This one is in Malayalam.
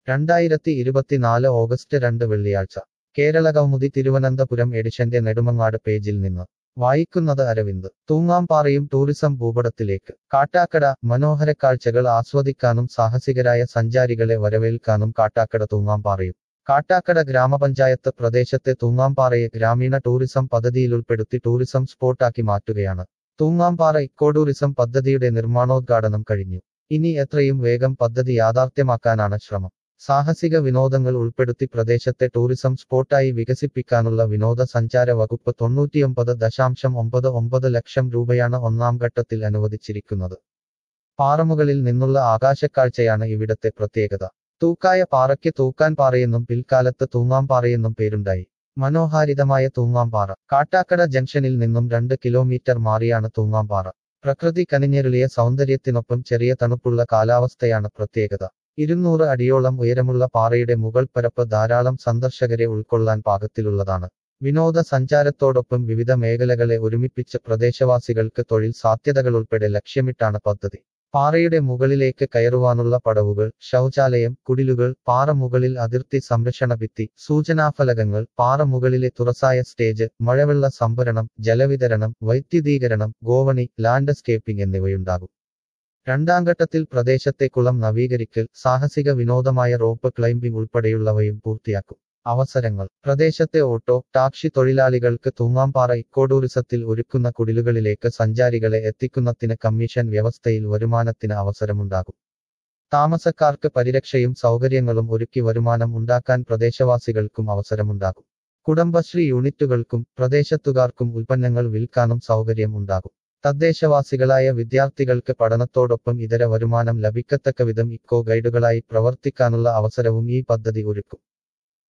രണ്ടായിരത്തി ഇരുപത്തിനാല് ഓഗസ്റ്റ് രണ്ട് വെള്ളിയാഴ്ച കേരള കൗമുദി തിരുവനന്തപുരം എഡിഷന്റെ നെടുമങ്ങാട് പേജിൽ നിന്ന് വായിക്കുന്നത് അരവിന്ദ് തൂങ്ങാംപാറയും ടൂറിസം ഭൂപടത്തിലേക്ക് കാട്ടാക്കട മനോഹര കാഴ്ചകൾ ആസ്വദിക്കാനും സാഹസികരായ സഞ്ചാരികളെ വരവേൽക്കാനും കാട്ടാക്കട തൂങ്ങാംപാറയും കാട്ടാക്കട ഗ്രാമപഞ്ചായത്ത് പ്രദേശത്തെ തൂങ്ങാംപാറയെ ഗ്രാമീണ ടൂറിസം പദ്ധതിയിലുൾപ്പെടുത്തി ടൂറിസം സ്പോട്ടാക്കി മാറ്റുകയാണ് തൂങ്ങാംപാറ ഇക്കോ ടൂറിസം പദ്ധതിയുടെ നിർമ്മാണോദ്ഘാടനം കഴിഞ്ഞു ഇനി എത്രയും വേഗം പദ്ധതി യാഥാർത്ഥ്യമാക്കാനാണ് ശ്രമം സാഹസിക വിനോദങ്ങൾ ഉൾപ്പെടുത്തി പ്രദേശത്തെ ടൂറിസം സ്പോട്ടായി വികസിപ്പിക്കാനുള്ള വിനോദസഞ്ചാര വകുപ്പ് തൊണ്ണൂറ്റിയൊമ്പത് ദശാംശം ഒമ്പത് ഒമ്പത് ലക്ഷം രൂപയാണ് ഒന്നാം ഘട്ടത്തിൽ അനുവദിച്ചിരിക്കുന്നത് പാറമുകളിൽ നിന്നുള്ള ആകാശക്കാഴ്ചയാണ് ഇവിടത്തെ പ്രത്യേകത തൂക്കായ പാറയ്ക്ക് തൂക്കാൻ പാറയെന്നും പിൽക്കാലത്ത് തൂങ്ങാംപാറയെന്നും പേരുണ്ടായി മനോഹാരിതമായ തൂങ്ങാംപാറ കാട്ടാക്കട ജംഗ്ഷനിൽ നിന്നും രണ്ട് കിലോമീറ്റർ മാറിയാണ് തൂങ്ങാംപാറ പ്രകൃതി കനിഞ്ഞെരുളിയ സൗന്ദര്യത്തിനൊപ്പം ചെറിയ തണുപ്പുള്ള കാലാവസ്ഥയാണ് പ്രത്യേകത ഇരുന്നൂറ് അടിയോളം ഉയരമുള്ള പാറയുടെ മുകൾ പരപ്പ് ധാരാളം സന്ദർശകരെ ഉൾക്കൊള്ളാൻ പാകത്തിലുള്ളതാണ് വിനോദസഞ്ചാരത്തോടൊപ്പം വിവിധ മേഖലകളെ ഒരുമിപ്പിച്ച് പ്രദേശവാസികൾക്ക് തൊഴിൽ സാധ്യതകളുൾപ്പെടെ ലക്ഷ്യമിട്ടാണ് പദ്ധതി പാറയുടെ മുകളിലേക്ക് കയറുവാനുള്ള പടവുകൾ ശൗചാലയം കുടിലുകൾ പാറ മുകളിൽ അതിർത്തി സംരക്ഷണ ഭിത്തി സൂചനാഫലകങ്ങൾ പാറ മുകളിലെ തുറസായ സ്റ്റേജ് മഴവെള്ള സംഭരണം ജലവിതരണം വൈദ്യുതീകരണം ഗോവണി ലാൻഡ്സ്കേപ്പിംഗ് എന്നിവയുണ്ടാകും രണ്ടാം ഘട്ടത്തിൽ പ്രദേശത്തെ കുളം നവീകരിക്കൽ സാഹസിക വിനോദമായ റോപ്പ് ക്ലൈംബിംഗ് ഉൾപ്പെടെയുള്ളവയും പൂർത്തിയാക്കും അവസരങ്ങൾ പ്രദേശത്തെ ഓട്ടോ ടാക്സി തൊഴിലാളികൾക്ക് തൂങ്ങാംപാറ ഇക്കോടൂറിസത്തിൽ ഒരുക്കുന്ന കുടിലുകളിലേക്ക് സഞ്ചാരികളെ എത്തിക്കുന്നതിന് കമ്മീഷൻ വ്യവസ്ഥയിൽ വരുമാനത്തിന് അവസരമുണ്ടാകും താമസക്കാർക്ക് പരിരക്ഷയും സൗകര്യങ്ങളും ഒരുക്കി വരുമാനം ഉണ്ടാക്കാൻ പ്രദേശവാസികൾക്കും അവസരമുണ്ടാകും കുടുംബശ്രീ യൂണിറ്റുകൾക്കും പ്രദേശത്തുകാർക്കും ഉൽപ്പന്നങ്ങൾ വിൽക്കാനും സൗകര്യം ഉണ്ടാകും തദ്ദേശവാസികളായ വിദ്യാർത്ഥികൾക്ക് പഠനത്തോടൊപ്പം ഇതര വരുമാനം ലഭിക്കത്തക്ക വിധം ഇക്കോ ഗൈഡുകളായി പ്രവർത്തിക്കാനുള്ള അവസരവും ഈ പദ്ധതി ഒരുക്കും